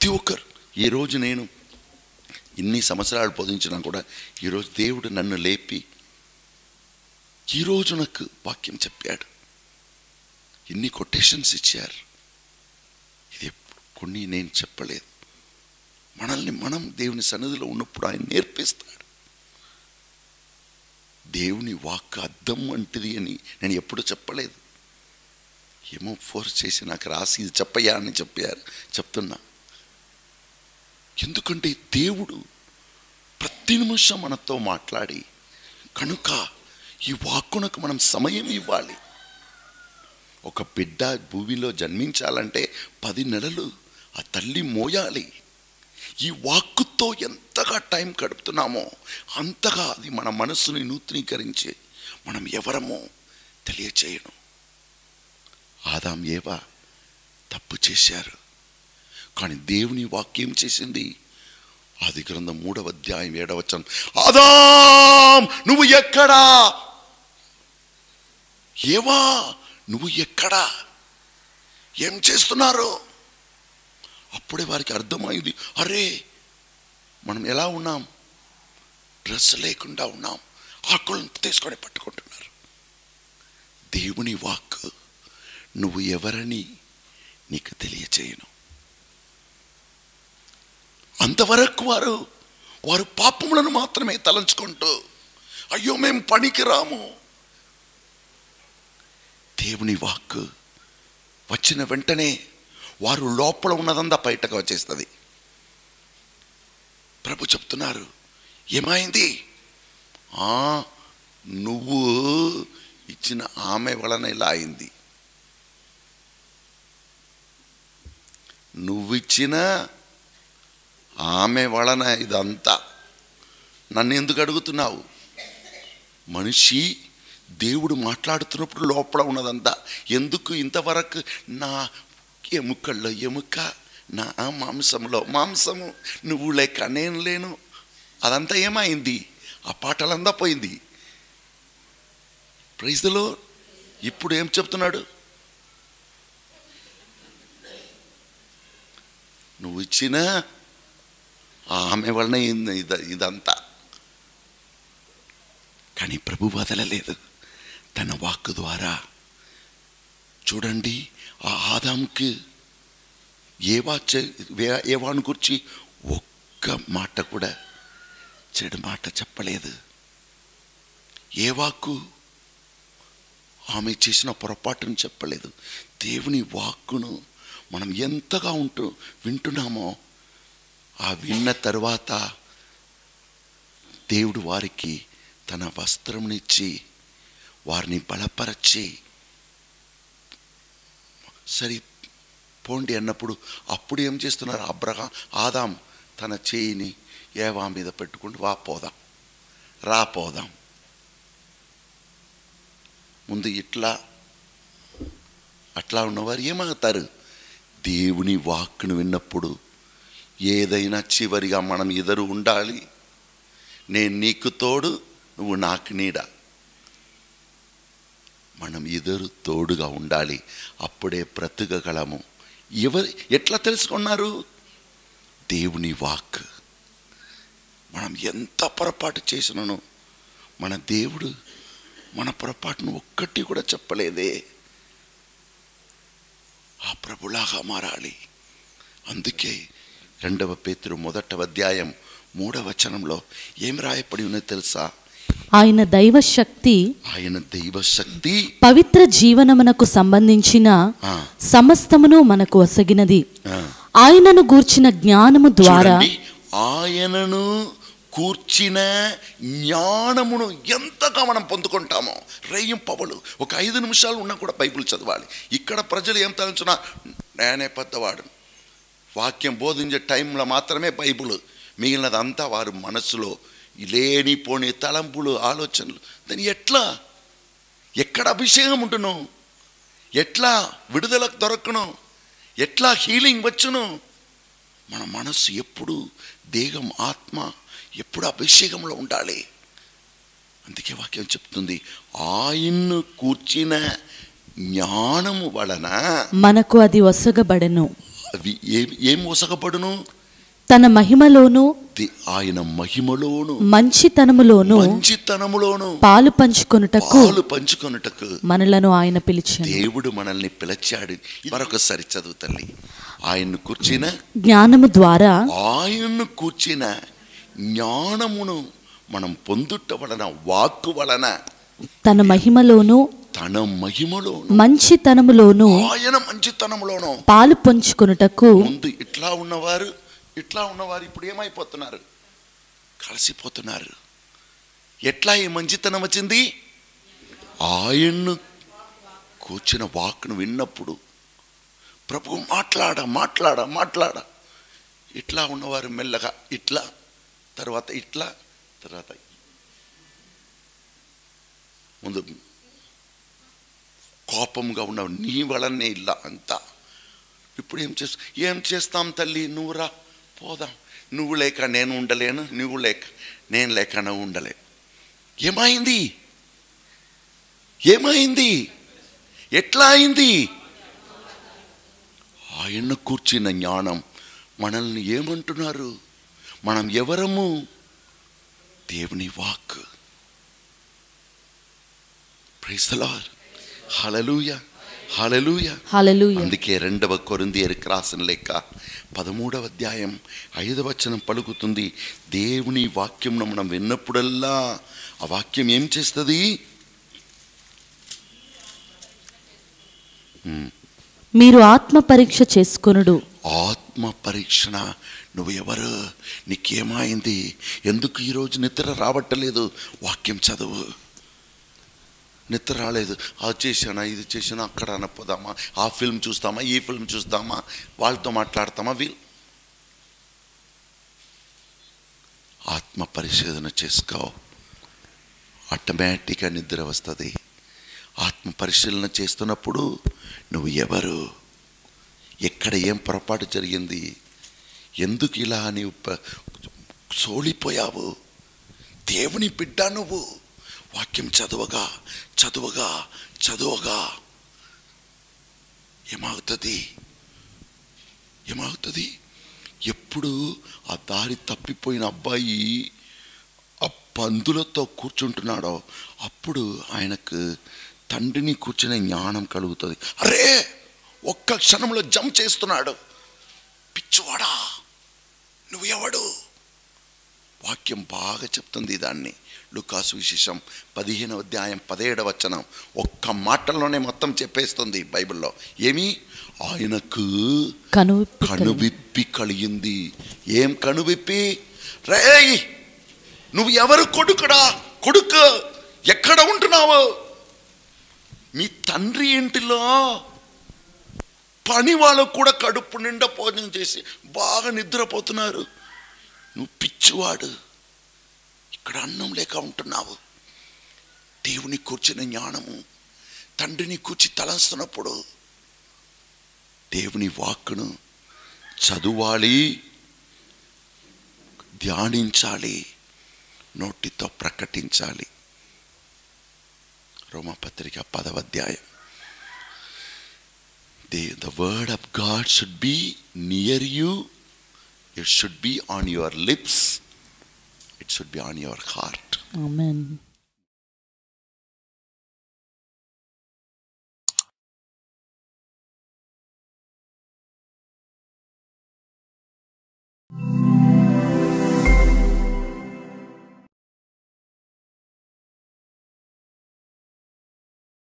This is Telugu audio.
ఒక్కరు ఈరోజు నేను ఇన్ని సంవత్సరాలు బోధించినా కూడా ఈరోజు దేవుడు నన్ను లేపి ఈరోజు నాకు వాక్యం చెప్పాడు ఇన్ని కొటేషన్స్ ఇచ్చారు ఇది ఎప్పుడు కొన్ని నేను చెప్పలేదు మనల్ని మనం దేవుని సన్నిధిలో ఉన్నప్పుడు ఆయన నేర్పిస్తాడు దేవుని వాక్ అద్దం వంటిది అని నేను ఎప్పుడు చెప్పలేదు ఏమో ఫోర్స్ చేసి నాకు రాసి ఇది చెప్పయ్యా అని చెప్పారు చెప్తున్నా ఎందుకంటే దేవుడు ప్రతి నిమిషం మనతో మాట్లాడి కనుక ఈ వాక్కునకు మనం సమయం ఇవ్వాలి ఒక బిడ్డ భూమిలో జన్మించాలంటే పది నెలలు ఆ తల్లి మోయాలి ఈ వాక్కుతో ఎంతగా టైం గడుపుతున్నామో అంతగా అది మన మనస్సుని నూతనీకరించి మనం ఎవరమో తెలియచేయను ఆదాం ఏవా తప్పు చేశారు కానీ దేవుని వాక్యం చేసింది ఆది గ్రంథం మూడవ అధ్యాయం ఏడవచనం ఆదాం నువ్వు ఎక్కడా ఏవా నువ్వు ఎక్కడా ఏం చేస్తున్నారు అప్పుడే వారికి అర్థమైంది అరే మనం ఎలా ఉన్నాం డ్రెస్ లేకుండా ఉన్నాం ఆకులను తీసుకొని పట్టుకుంటున్నారు దేవుని వాక్ నువ్వు ఎవరని నీకు తెలియచేయను అంతవరకు వారు వారు పాపములను మాత్రమే తలంచుకుంటూ అయ్యో మేము పనికి రాము దేవుని వాక్ వచ్చిన వెంటనే వారు లోపల ఉన్నదంతా బయటకు వచ్చేస్తుంది ప్రభు చెప్తున్నారు ఏమైంది ఆ నువ్వు ఇచ్చిన ఆమె వలన ఇలా అయింది నువ్విచ్చిన ఆమె వలన ఇదంతా నన్ను ఎందుకు అడుగుతున్నావు మనిషి దేవుడు మాట్లాడుతున్నప్పుడు లోపల ఉన్నదంతా ఎందుకు ఇంతవరకు నా ఎముకల్లో ఎముక నా మాంసంలో మాంసము నువ్వు లేక నేను లేను అదంతా ఏమైంది ఆ పాటలంతా పోయింది ప్రైజ్లో ఇప్పుడు ఏం చెప్తున్నాడు నువ్వు ఇచ్చిన ఆమె వలన ఇద- ఇద- ఇదంతా కానీ ప్రభు వదలలేదు తన వాక్కు ద్వారా చూడండి ఆ ఆదాంకి ఏవా చే- వే- ఏవాను గురించి ఒక్క మాట కూడా చెడు మాట చెప్పలేదు ఏవాకు ఆమె చేసిన పొరపాటును చెప్పలేదు దేవుని వాక్కును మనం ఎంతగా ఉంటూ వింటున్నామో ఆ విన్న తరువాత దేవుడు వారికి తన వస్త్రంనిచ్చి వారిని బలపరచి సరి పోండి అన్నప్పుడు అప్పుడు ఏం చేస్తున్నారు అబ్రహా ఆదాం తన చేయిని ఏవా మీద పెట్టుకుంటూ వా పోదాం రా పోదాం ముందు ఇట్లా అట్లా ఉన్నవారు ఏమవుతారు దేవుని వాక్కును విన్నప్పుడు ఏదైనా చివరిగా మనం ఎదురు ఉండాలి నేను నీకు తోడు నువ్వు నాకు నీడ మనం ఇద్దరు తోడుగా ఉండాలి అప్పుడే బ్రతకగలము ఎవరు ఎట్లా తెలుసుకున్నారు దేవుని వాక్ మనం ఎంత పొరపాటు చేసినను మన దేవుడు మన పొరపాటును ఒక్కటి కూడా చెప్పలేదే ఆ ప్రభులాగా మారాలి అందుకే రెండవ పేతురు మొదట అధ్యాయం మూడవ వచనంలో ఏం రాయబడి ఉన్నది తెలుసా ఆయన దైవ శక్తి ఆయన దైవశక్తి పవిత్ర జీవనమునకు సంబంధించిన ఆ, సమస్తమును మనకు ఒసగినది ఆ. ఆయనను గూర్చిన జ్ఞానము ద్వారా చూడండి ఆయనను కూర్చిన జ్ఞానమును ఎంతగా మనం పొందుకుంటామో రేయం పవలు ఒక ఐదు నిమిషాలు ఉన్నా కూడా బైబిల్ చదవాలి ఇక్కడ ప్రజలు ఏం తలంచున్నా నేనే పెద్దవాడు వాక్యం బోధించే టైంలో మాత్రమే బైబిల్ మిగిలినదంతా వారు మనసులో లేనిపోని తలంపులు ఆలోచనలు దాని ఎట్లా ఎక్కడ అభిషేకం ఉంటును ఎట్లా విడుదల దొరకను ఎట్లా హీలింగ్ వచ్చును మన మనస్సు ఎప్పుడు దేహం ఆత్మ ఎప్పుడు అభిషేకంలో ఉండాలి అందుకే వాక్యం చెప్తుంది ఆయన్ను కూర్చిన జ్ఞానము వలన మనకు అది ఒసగబడను అవి ఏం ఏం ఒసగబడును తన మహిమలోను ది- ఆయన మహిమలోను మంచితనములోను మంచితనములోను పాలు పంచుకొనుటకు పాలు పంచుకొనుటకు మనలను ఆయన పిలిచాను దేవుడు మనల్ని పిలిచాడు మరొకసారి చదువు తల్లి ఆయన్ను కూర్చిన జ్ఞానము ద్వారా ఆయన్ను కూర్చిన జ్ఞానమును మనం పొందుట వలన వాక్కు వలన తన మహిమలోను తన మహిమలోను మంచితనములోను ఆయన మంచితనములోను పాలు పంచుకొనుటకు ముందు ఇట్లా ఉన్నవారు ఇట్లా ఉన్నవారు ఇప్పుడు ఏమైపోతున్నారు కలిసిపోతున్నారు ఎట్లా ఈ మంచితనం వచ్చింది ఆయన్ను కూర్చిన వాక్ను విన్నప్పుడు ప్రభు మాట్లాడ మాట్లాడ మాట్లాడ ఇట్లా ఉన్నవారు మెల్లగా ఇట్లా తర్వాత ఇట్లా తర్వాత ముందు కోపంగా ఉన్న నీ వలనే ఇలా అంతా ఇప్పుడు ఏం చేస్తా ఏం చేస్తాం తల్లి నువ్వు రా పోదాం నువ్వు లేక నేను ఉండలేను నువ్వు లేక నేను లేక నువ్వు ఉండలే ఏమైంది ఏమైంది ఎట్లా అయింది ఆయన కూర్చిన జ్ఞానం మనల్ని ఏమంటున్నారు మనం ఎవరము దేవుని వాక్ ప్రైస్తలార్ హలలుయ హలలుయ హల్లెలూయా అందుకే రెండవ కొరిందియరికి రాసిన లెక్క పదమూడవ అధ్యాయం ఐదవ వచనం పలుకుతుంది దేవుని వాక్యం మనం విన్నప్పుడల్లా ఆ వాక్యం ఏం చేస్తుంది మీరు ఆత్మ పరీక్ష చేసుకొనుడు ఆత్మ పరీక్షణ నువ్వు ఎవరు నీకేమైంది ఎందుకు ఈరోజు నిద్ర రావట్టలేదు వాక్యం చదువు నిద్ర రాలేదు అది చేశానా ఇది చేశానా అక్కడ అనపోదామా ఆ ఫిల్మ్ చూస్తామా ఈ ఫిల్మ్ చూస్తామా వాళ్ళతో మాట్లాడతామా వీళ్ళు ఆత్మ పరిశోధన చేసుకో ఆటోమేటిక్గా నిద్ర వస్తుంది ఆత్మ పరిశీలన చేస్తున్నప్పుడు నువ్వు ఎవరు ఎక్కడ ఏం పొరపాటు జరిగింది ఎందుకు ఇలా నీవు ప- సోలిపోయావు దేవుని బిడ్డ నువ్వు వాక్యం చదువగా చదువగా చదువగా ఏమవుతుంది ఏమవుతుంది ఎప్పుడు ఆ దారి తప్పిపోయిన అబ్బాయి ఆ పందులతో కూర్చుంటున్నాడో అప్పుడు ఆయనకు తండ్రిని కూర్చునే జ్ఞానం కలుగుతుంది అరే ఒక్క క్షణంలో జంప్ చేస్తున్నాడు పిచ్చివాడా నువ్వు ఎవడు వాక్యం బాగా చెప్తుంది దాన్ని లుకాసు విశేషం పదిహేనవ అధ్యాయం పదిహేడవ వచనం ఒక్క మాటల్లోనే మొత్తం చెప్పేస్తుంది బైబిల్లో ఏమి ఆయనకు కనువిప్పి కలిగి- కనువిప్పి కలిగింది ఏం కనువిప్పి రేయ్ నువ్వు ఎవరు కొడుకుడా కొడుకు ఎక్కడ ఉంటున్నావు మీ తండ్రి ఇంటిలో పని వాళ్ళు కూడా కడుపు నిండా భోజనం చేసి బాగా నిద్రపోతున్నారు నువ్వు పిచ్చివాడు ఇక్కడ అన్నం లేక ఉంటున్నావు దేవుని కూర్చిన జ్ఞానము తండ్రిని కూర్చి తలంస్తున్నప్పుడు దేవుని వాక్కును చదువాలి ధ్యానించాలి నోటితో ప్రకటించాలి రోమపత్రిక పదవ అధ్యాయం the the word of God should be near you it should be on your lips it should be on your heart amen